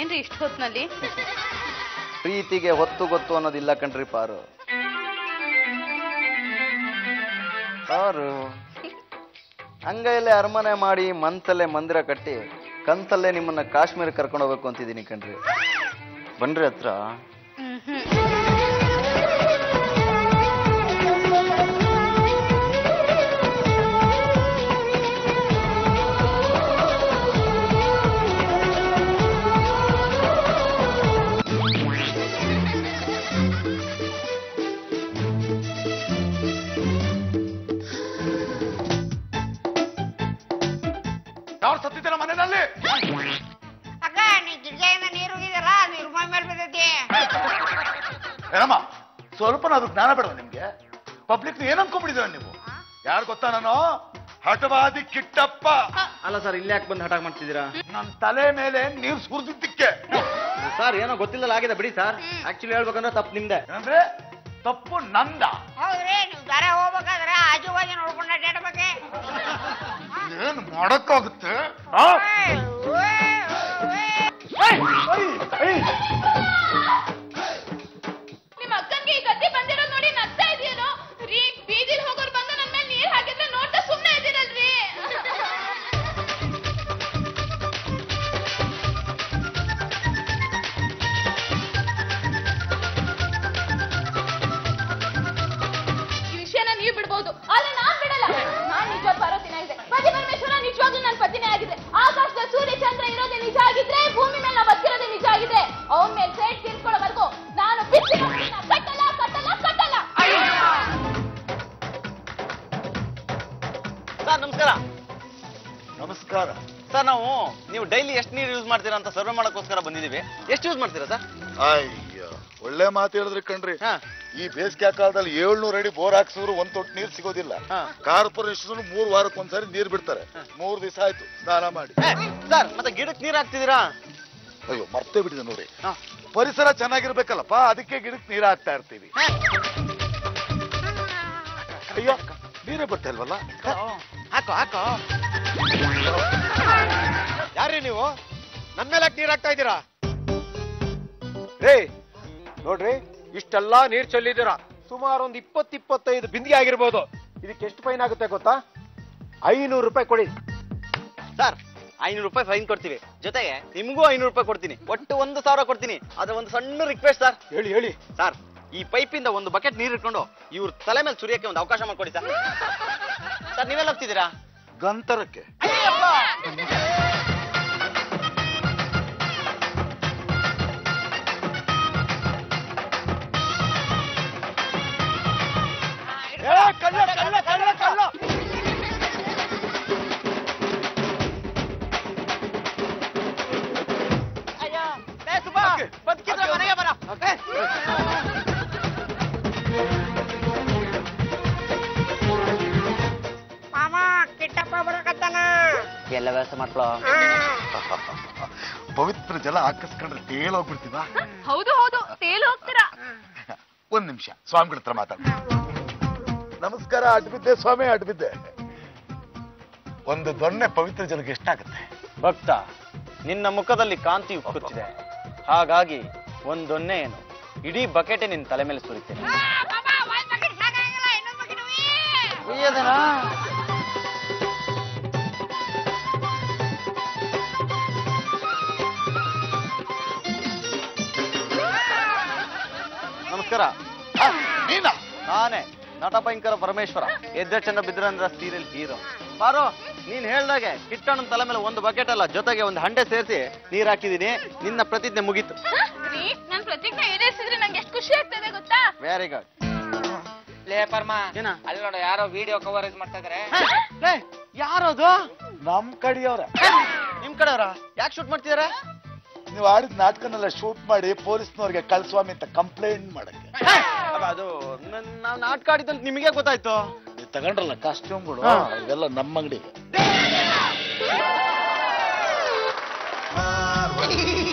ಏನ್ರಿ ಇಷ್ಟ ಹೊತ್ನಲ್ಲಿ ಪ್ರೀತಿಗೆ ಹೊತ್ತು ಗೊತ್ತು ಅನ್ನೋದಿಲ್ಲ ಕಣ್ರಿ ಪಾರು ಪಾರು ಅಂಗೈಯಲ್ಲೇ ಅರಮನೆ ಮಾಡಿ ಮನ್ಸಲ್ಲೇ ಮಂದಿರ ಕಟ್ಟಿ ಕನ್ಸಲ್ಲೇ ನಿಮ್ಮನ್ನ ಕಾಶ್ಮೀರ ಕರ್ಕೊಂಡು ಹೋಗ್ಬೇಕು ಅಂತಿದ್ದೀನಿ ಕಣ್ರಿ ಬನ್ರಿ ಹತ್ರ ಹ್ಮ್ ಹ್ಮ್ ಯಾರು ಸತ್ತಿದ್ದೀರ ಮನೆಯಲ್ಲಿ ಅಕ್ಕ ನೀ ಕಿಟಕಿಯಿಂದ ನೀರು ಹೋಗಿದಲ್ಲ ನೀರು ಮೈ ಮೇಲೆ ಬಿದ್ದೈತಿ ಏನಮ್ಮ ಸ್ವಲ್ಪನಾದ್ರೂ ಜ್ಞಾನ ಬೇಡ ನಿಮ್ಗೆ ಪಬ್ಲಿಕ್ ಏನ್ ಅನ್ಕೊಂಡ್ಬಿಟ್ಟಿದ್ದೀರ ನೀವು ಯಾರು ಗೊತ್ತಾ ನಾನು ಹಠವಾದಿ ಕಿಟ್ಟಪ್ಪ ಅಲ್ಲ ಸರ್ ಇಲ್ಲಿ ಯಾಕೆ ಬಂದು ಹಠ ಮಾಡ್ತಿದ್ದೀರಾ ನನ್ನ ತಲೆ ಮೇಲೆ ನೀರು ಸುರಿದಿದ್ದಕ್ಕೆ ಸರ್ ಏನೋ ಗೊತ್ತಿಲ್ಲಲ್ಲ ಆಗಿದೆ ಬಿಡಿ ಸರ್ ಆಕ್ಚುಲಿ ಹೇಳ್ಬೇಕಂದ್ರೆ ತಪ್ಪು ನಿಮ್ದೆ ಏನಂದ್ರೆ ತಪ್ಪು ನಂದ ಹೌದ್ರಿ ನೀವು ದಾರೆ ಹೋಗ್ಬೇಕಾದ್ರೆ ಆಜು ಬಾಜು ನೋಡ್ಕೊಂಡು ಅಡ್ಡಾಡ್ಬೇಕೆ ಏನ್ ಮಾಡಕ್ಕಾಗುತ್ತೆ ಆ? ನಿಮ್ಮ ಅಕ್ಕನ್ಗೆ ಈ ಕತ್ತಿ ಬಂದಿರೋದ್ ನೋಡಿ ನಗ್ತಾ ಇದೆಯೇನೋ ರೀ ಬೀದಿಲ್ ಹೋಗೋರ್ ಬಂದು ನನ್ ಮೇಲೆ ನೀರ್ ಹಾಕಿದ್ರೆ ನೋಡ್ತಾ ಸುಮ್ನೆ ಇದ್ದೀರಲ್ರಿ ಈ ವಿಷಯನ ನೀವು ಬಿಡ್ಬೋದು ಆದ್ರೆ ನಾನ್ ಬಿಡಲ್ಲ ನಾನ್ ನಿಜವಾದ ಪಾರ್ವತಿನ ಆಗಿದೆ ಪತಿ ಪರಮೇಶ್ವರ ನಿಜವಾಗ್ಲೂ ನನ್ನ ಪತಿನೇ ಆಗಿದೆ ಆಕಾಶದ ಸೂರ್ಯ ಚಂದ್ರ ಇರೋದೇ ನಿಜ ಆಗಿದ್ರೆ ಭೂಮಿ ಮೇಲೆ ನಾವು ಬದುಕಿರೋದೇ ನಿಜ ಆಗಿದೆ ಅವನ ಮೇಲೆ ಸೇಟ್ ತೀರ್ಸ್ಕೊಳ್ಳೋವರೆಗೂ ನಾನು ಬಿಚ್ಚಿ ನೋಡ್ತೀನ. ಕಟ್ಟಲ್ಲ ಕಟ್ಟಲ್ಲ ಕಟ್ಟಲ್ಲ ಸರ್ ನಮಸ್ಕಾರ ನಮಸ್ಕಾರ ಸರ್ ನಾವು ನೀವು ಡೈಲಿ ಎಷ್ಟು ನೀರು ಯೂಸ್ ಮಾಡ್ತೀರಾ ಅಂತ ಸರ್ವೆ ಮಾಡೋಕ್ಕೋಸ್ಕರ ಬಂದಿದ್ದೀವಿ ಎಷ್ಟು ಯೂಸ್ ಮಾಡ್ತೀರಾ ಸರ್ ಅಯ್ಯೋ ಒಳ್ಳೆ ಮಾತು ಹೇಳಿದ್ರಿ ಕಣ್ರಿ ಹಾ. ಈ ಬೇಸಿಗೆ ಕಾಲದಲ್ಲಿ ಏಳ್ನೂರು ಅಡಿ ಬೋರ್ ಹಾಕ್ಸಿದ್ರು ಒಂದ್ ತೊಟ್ಟು ನೀರ್ ಸಿಗೋದಿಲ್ಲ ಹಾ. ಕಾರ್ಪೊರೇಷನ್ ಮೂರ್ ವಾರಕ್ಕೆ ಒಂದ್ಸರಿ ನೀರ್ ಬಿಡ್ತಾರೆ ಮೂರ್ ದಿವಸ ಆಯ್ತು ಸ್ನಾನ ಮಾಡಿ ಸರ್ ಮತ್ತೆ ಗಿಡಕ್ಕೆ ನೀರು ಹಾಕ್ತಿದ್ದೀರಾ ಅಯ್ಯೋ ಮರ್ತೇ ಬಿಟ್ಟಿದೆ ನೋಡಿ ಹಾ. ಪರಿಸರ ಚೆನ್ನಾಗಿರ್ಬೇಕಲ್ಲಪ್ಪ ಅದಕ್ಕೆ ಗಿಡಕ್ಕೆ ನೀರ್ ಹಾಕ್ತಾ ಇರ್ತೀವಿ ಅಯ್ಯೋ ನೀರೇ ಬರ್ತಾ ಇಲ್ವಲ್ಲ ಹಾಕೋ ಹಾಕೋ ಯಾರ್ರಿ ನೀವು ನನ್ನ ಮೇಲೆ ನೀರು ಹಾಕ್ತಾ ಇದ್ದೀರಾ ರೇ ನೋಡ್ರಿ ಇಷ್ಟೆಲ್ಲಾ ನೀರ್ ಚೆಲ್ಲಿದ್ದೀರಾ ಸುಮಾರು ಒಂದು ಇಪ್ಪತ್ ಇಪ್ಪತ್ತೈದು ಬಿಂದಿಗೆ ಆಗಿರ್ಬೋದು ಇದಕ್ಕೆ ಎಷ್ಟು ಫೈನ್ ಆಗುತ್ತೆ ಗೊತ್ತಾ ಐನೂರು ರೂಪಾಯಿ ಕೊಡಿ ಸರ್ ಐನೂರು ರೂಪಾಯಿ ಫೈನ್ ಕೊಡ್ತೀವಿ ಜೊತೆಗೆ ನಿಮಗೂ ಐನೂರು ರೂಪಾಯಿ ಕೊಡ್ತೀನಿ ಒಟ್ಟು ಒಂದು ಸಾವಿರ ಕೊಡ್ತೀನಿ ಆದ್ರೆ ಒಂದು ಸಣ್ಣ ರಿಕ್ವೆಸ್ಟ್ ಸರ್ ಹೇಳಿ ಹೇಳಿ ಸರ್ ಈ ಪೈಪಿಂದ ಒಂದು ಬಕೆಟ್ ನೀರು ಇಟ್ಕೊಂಡು ಇವ್ರ ತಲೆ ಮೇಲೆ ಸುರಿಯಕ್ಕೆ ಒಂದು ಅವಕಾಶ ಮಾಡ್ಕೊಡಿ ಸರ್ ಸರ್ ನೀವೆಲ್ಲ ಹೋಗ್ತಿದ್ದೀರಾ ಗಂತರಕ್ಕೆ ಬದುಕಿದ್ರೆ ಮನೆಗೆ ಬರ ಮಾಮ ಕಿಟ್ಟಪ್ಪ ಬರಕತ್ತಾನ ಎಲ್ಲ ವ್ಯವಸ್ಥೆ ಮಾಡ್ಕೊಳ್ಳೋ ಪವಿತ್ರ ಜಲ ಹಾಕಿಸ್ಕೊಂಡ್ರೆ ತೇಲೋಗ್ಬಿಡ್ತೀವ ಹೌದು ಹೌದು ತೇಲ್ ಹೋಗ್ತೀರಾ ಒಂದ್ ನಿಮಿಷ ಸ್ವಾಮಿಗಳ ಹತ್ರ ಮಾತಾಡ ನಮಸ್ಕಾರ ಅಡ್ಬಿದ್ದೆ ಸ್ವಾಮಿ ಅಡ್ಬಿದ್ದೆ ಒಂದು ದೊಣ್ಣೆ ಪವಿತ್ರ ಜಲಕ್ಕೆ ಎಷ್ಟಾಗುತ್ತೆ ಭಕ್ತ ನಿನ್ನ ಮುಖದಲ್ಲಿ ಕಾಂತಿ ಉಕ್ಕುತ್ತಿದೆ ಹಾಗಾಗಿ ಒಂದೊನ್ನೆ ಏನು ಇಡೀ ಬಕೆಟೆ ನಿನ್ನ ತಲೆ ಮೇಲೆ ಸುರಿತೇನೆ ಮಾಮ ಒಂದ್ ಬಕೆಟ್ ಸಾಕಾಗಲ್ಲ ಇನ್ನೊಂದ್ ಬಕೆಟ್ ಉಯ್ಯಿ. ನಮಸ್ಕಾರ ಆ, ನೀನಾ ನಾನೇ ನಟ ಭಯಂಕರ ಪರಮೇಶ್ವರ ಎದ್ದ ಚಂದ ಬಿದ್ರಂದ್ರ ಸೀರಿಯಲ್ ಹೀರೋ ಬಾರೋ ನೀನ್ ಹೇಳ್ದಾಗೆ ಕಿಟ್ಟಣ್ಣನ ತಲೆ ಮೇಲೆ ಒಂದು ಬಕೆಟ್ ಅಲ್ಲ ಜೊತೆಗೆ ಒಂದು ಹಂಡೆ ಸೇರಿಸಿ ನೀರ್ ಹಾಕಿದೀನಿ ನಿನ್ನ ಪ್ರತಿಜ್ಞೆ ಮುಗೀತು ರೀ ನನ್ ಪ್ರತಿಜ್ಞೆ ಈಡೇರಿಸಿದ್ರೆ ನಂಗೆ ಎಷ್ಟು ಖುಷಿ ಆಗ್ತದೆ ಗೊತ್ತಾ ವೆರಿ ಗುಡ್ ಲೇ ಪರ್ಮ ಏನ? ಅಲ್ಲಿ ನೋಡು ಯಾರೋ ವಿಡಿಯೋ ಕವರೇಜ್ ಮಾಡ್ತಾ ಇದಾರೆ ಯಾರದು ನಮ್ ಕಡಿಯವ್ರ ನಿಮ್ ಕಡೆಯವರ ಯಾಕೆ ಶೂಟ್ ಮಾಡ್ತಿದಾರೆ ನೀವು ಆಡಿದ ನಾಟಕನೆಲ್ಲ ಶೂಟ್ ಮಾಡಿ ಪೊಲೀಸ್ನವ್ರಿಗೆ ಕಳ್ಸ್ವಾಮಿ ಅಂತ ಕಂಪ್ಲೇಂಟ್ ಮಾಡಕ್ಕೆ ಅದು ನನ್- ನಾವ್ ನಾಟಕ ಆಡಿದಂತ ನಿಮಗೆ ಗೊತ್ತಾಯ್ತು ನೀವು ತಗೊಂಡ್ರಲ್ಲ ಕಾಸ್ಟ್ಯೂಮ್ಗಳು ಹಾ. ಇವೆಲ್ಲ ನಮ್ಮ ಅಂಗಡಿಗೆ